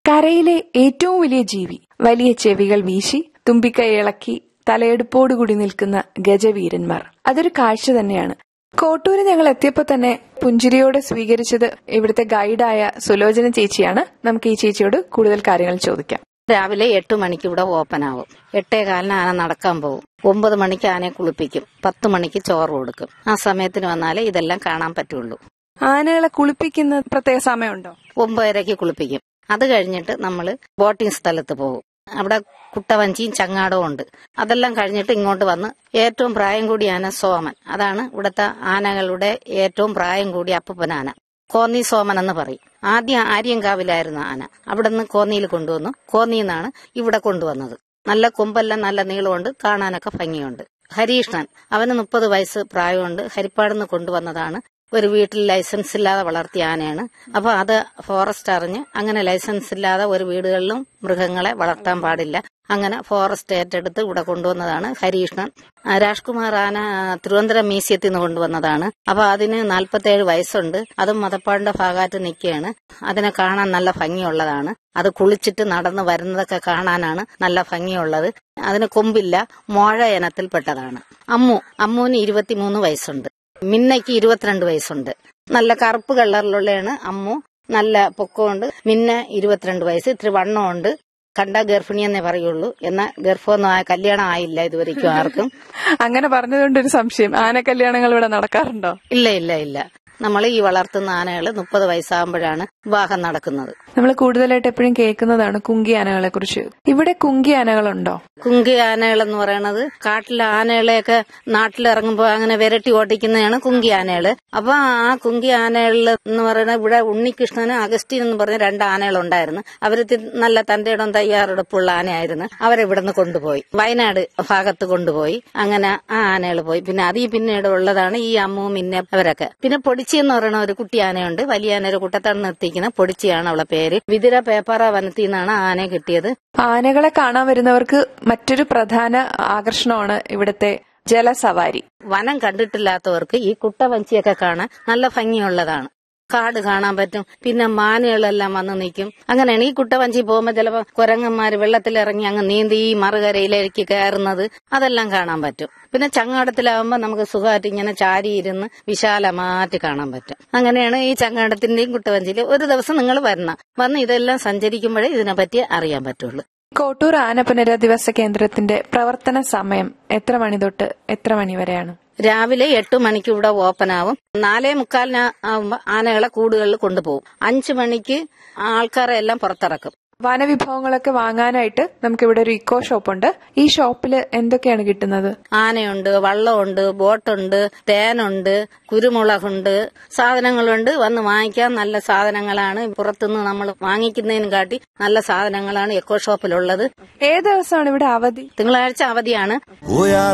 കരയിലെ ഏറ്റവും വലിയ ജീവി വലിയ ചെവികൾ വീശി തുമ്പിക്കൈ ഇളക്കി തലയെടുപ്പോടുകൂടി നിൽക്കുന്ന ഗജവീരന്മാർ അതൊരു കാഴ്ച തന്നെയാണ് കോട്ടൂര് ഞങ്ങൾ എത്തിയപ്പോ തന്നെ പുഞ്ചിരിയോടെ സ്വീകരിച്ചത് ഇവിടുത്തെ ഗൈഡായ സുലോചന ചേച്ചിയാണ് നമുക്ക് ഈ ചേച്ചിയോട് കൂടുതൽ കാര്യങ്ങൾ ചോദിക്കാം രാവിലെ എട്ട് മണിക്ക് ഇവിടെ ഓപ്പൺ ആവും എട്ടേ കാലിന് ആന നടക്കാൻ പോകും ഒമ്പത് മണിക്ക് ആനയെ കുളിപ്പിക്കും പത്ത് മണിക്ക് ചോറ് കൊടുക്കും ആ സമയത്തിന് വന്നാലേ ഇതെല്ലാം കാണാൻ പറ്റുള്ളൂ ആനകളെ കുളിപ്പിക്കുന്ന പ്രത്യേക സമയമുണ്ടോ ഒമ്പതരയ്ക്ക് കുളിപ്പിക്കും അത് കഴിഞ്ഞിട്ട് നമ്മൾ ബോട്ടിംഗ് സ്ഥലത്ത് പോകും അവിടെ കുട്ടവഞ്ചിയും ചങ്ങാടവും ഉണ്ട് അതെല്ലാം കഴിഞ്ഞിട്ട് ഇങ്ങോട്ട് വന്ന് ഏറ്റവും പ്രായം കൂടിയ ആന സോമൻ അതാണ് ഇവിടുത്തെ ആനകളുടെ ഏറ്റവും പ്രായം കൂടിയ അപ്പൂപ്പനാന കോന്നി സോമൻ എന്ന് പറയും ആദ്യം ആര്യങ്കാവിലായിരുന്നു ആന അവിടെ നിന്ന് കോന്നിയിൽ കൊണ്ടുവന്നു കോന്നിന്നാണ് ഇവിടെ കൊണ്ടുവന്നത് നല്ല കൊമ്പെല്ലാം നല്ല നീളമുണ്ട് കാണാനൊക്കെ ഭംഗിയുണ്ട് ഹരീഷ്ണൻ അവന് മുപ്പത് വയസ്സ് പ്രായമുണ്ട് ഹരിപ്പാടുന്ന് കൊണ്ടുവന്നതാണ് ഒരു വീട്ടിൽ ലൈസൻസ് ഇല്ലാതെ വളർത്തിയ ആനയാണ് അപ്പൊ അത് ഫോറസ്റ്റ് അറിഞ്ഞ് അങ്ങനെ ലൈസൻസ് ഇല്ലാതെ ഒരു വീടുകളിലും മൃഗങ്ങളെ വളർത്താൻ പാടില്ല അങ്ങനെ ഫോറസ്റ്റ് ഏറ്റെടുത്ത് ഇവിടെ കൊണ്ടുവന്നതാണ് ഹരീഷ്ണൻ ആ, രാജ്കുമാർ ആന തിരുവനന്തപുരം മ്യൂസിയത്തിൽ നിന്ന് കൊണ്ടുവന്നതാണ് അപ്പൊ അതിന് നാൽപ്പത്തേഴ് വയസ്സുണ്ട് അതും മതപ്പാടിന്റെ ഭാഗമായിട്ട് നിൽക്കുകയാണ് അതിനെ കാണാൻ നല്ല ഭംഗിയുള്ളതാണ് അത് കുളിച്ചിട്ട് നടന്ന് വരുന്നതൊക്കെ കാണാനാണ് നല്ല ഭംഗിയുള്ളത് അതിന് കൊമ്പില്ല മോഴ ഇനത്തിൽപ്പെട്ടതാണ് അമ്മു അമ്മുവിന് ഇരുപത്തിമൂന്ന് വയസ്സുണ്ട് മിന്നയ്ക്ക് ഇരുപത്തിരണ്ട് വയസ്സുണ്ട് നല്ല കറുപ്പ് കളറിലുള്ളതാണ് അമ്മു നല്ല പൊക്കമുണ്ട് മിന്ന ഇരുപത്തിരണ്ട് വയസ്സ് ഇത്തിരി വണ്ണമുണ്ട് കണ്ട ഗർഭിണി എന്നേ പറയുള്ളൂ എന്നാൽ ഗർഭമൊന്നും ആ കല്യാണം ആയില്ല ഇതുവരെയ്ക്കും ആർക്കും അങ്ങനെ പറഞ്ഞതുകൊണ്ട് ഒരു സംശയം ആന കല്യാണങ്ങൾ ഇവിടെ നടക്കാറുണ്ടോ ഇല്ല ഇല്ല ഇല്ല നമ്മൾ ഈ വളർത്തുന്ന ആനകൾ മുപ്പത് വയസ്സാകുമ്പോഴാണ് വിവാഹം നടക്കുന്നത് നമ്മൾ കൂടുതലായിട്ട് എപ്പോഴും കേൾക്കുന്നതാണ് കുങ്കി ആനകളെ കുറിച്ച് ഇവിടെ കുങ്കി ആനകളുണ്ടോ കുങ്കി ആനകൾ എന്ന് പറയുന്നത് കാട്ടിലെ ആനകളെയൊക്കെ നാട്ടിലിറങ്ങുമ്പോൾ അങ്ങനെ വിരട്ടി ഓട്ടിക്കുന്നതാണ് കുങ്കി ആനകള് അപ്പൊ ആ കുങ്കി ആനകളിൽ എന്ന് പറയുന്നത് ഇവിടെ ഉണ്ണികൃഷ്ണനും അഗസ്റ്റിൻ എന്ന് പറഞ്ഞ രണ്ട് ആനകളുണ്ടായിരുന്നു അവര് തി- നല്ല തന്റെയിടം തയ്യാറെടുപ്പുള്ള ആനയായിരുന്നു അവരെ ഇവിടുന്ന് കൊണ്ടുപോയി വയനാട് ഭാഗത്ത് കൊണ്ടുപോയി അങ്ങനെ ആ ആനകൾ പോയി പിന്നെ അതീ പിന്നീട് ഉള്ളതാണ് ഈ അമ്മു മിന്നെ അവരൊക്കെ പിന്നെ പൊടിച്ചി എന്ന് പറയുന്ന ഒരു കുട്ടി ആനയുണ്ട് വലിയ ആന ഒരു കുട്ടത്താണ് നിർത്തിക്കുന്ന പൊടിച്ചിയാണ് അവളെ പേര് വിതിര പേപ്പാറ വനത്തിൽ നിന്നാണ് ആ ആനയെ കിട്ടിയത് ആനകളെ കാണാൻ വരുന്നവർക്ക് മറ്റൊരു പ്രധാന ആകർഷണമാണ് ഇവിടുത്തെ ജലസവാരി വനം കണ്ടിട്ടില്ലാത്തവർക്ക് ഈ കുട്ടവഞ്ചിയൊക്കെ കാണാൻ നല്ല ഭംഗിയുള്ളതാണ് കാട് കാണാൻ പറ്റും പിന്നെ മാനുകളെല്ലാം വന്ന് നിൽക്കും അങ്ങനെയാണ് ഈ കുട്ടവഞ്ചി പോകുമ്പോൾ ചിലപ്പോൾ കുരങ്ങന്മാര് വെള്ളത്തിലിറങ്ങി അങ്ങ് നീന്തി ഈ മറുകരയിലേക്ക് കയറുന്നത് അതെല്ലാം കാണാൻ പറ്റും പിന്നെ ചങ്ങാടത്തിലാവുമ്പോൾ നമുക്ക് സുഖമായിട്ട് ഇങ്ങനെ ചാരിയിരുന്ന് വിശാലമായിട്ട് കാണാൻ പറ്റും അങ്ങനെയാണ് ഈ ചങ്ങാടത്തിന്റെയും കുട്ടവഞ്ചിയിൽ ഒരു ദിവസം നിങ്ങൾ വരണം വന്ന് ഇതെല്ലാം സഞ്ചരിക്കുമ്പോഴേ ഇതിനെപ്പറ്റി അറിയാൻ പറ്റുള്ളൂ കോട്ടൂർ ആന പുനരധിവാസ കേന്ദ്രത്തിന്റെ പ്രവർത്തന സമയം എത്ര മണി തൊട്ട് എത്ര മണി വരെയാണ് രാവിലെ എട്ട് മണിക്ക് ഇവിടെ ഓപ്പൺ ആവും നാലേ മുക്കാലിന് ആവുമ്പോ ആനകളെ കൂടുകളിൽ കൊണ്ടുപോകും അഞ്ചു മണിക്ക് ആൾക്കാരെ എല്ലാം പുറത്തിറക്കും വനവിഭവങ്ങളൊക്കെ വാങ്ങാനായിട്ട് നമുക്ക് ഇവിടെ ഒരു ഇക്കോ ഷോപ്പ് ഉണ്ട് ഈ ഷോപ്പിൽ എന്തൊക്കെയാണ് കിട്ടുന്നത് ആനയുണ്ട് വള്ളമുണ്ട് ബോട്ടുണ്ട് തേനുണ്ട് കുരുമുളകുണ്ട് സാധനങ്ങളുണ്ട് വന്ന് വാങ്ങിക്കാൻ നല്ല സാധനങ്ങളാണ് പുറത്തുനിന്ന് നമ്മൾ വാങ്ങിക്കുന്നതിനും കാട്ടി നല്ല സാധനങ്ങളാണ് എക്കോ ഷോപ്പിലുള്ളത് ഏത് ദിവസമാണ് ഇവിടെ അവധി തിങ്കളാഴ്ച അവധിയാണ് We are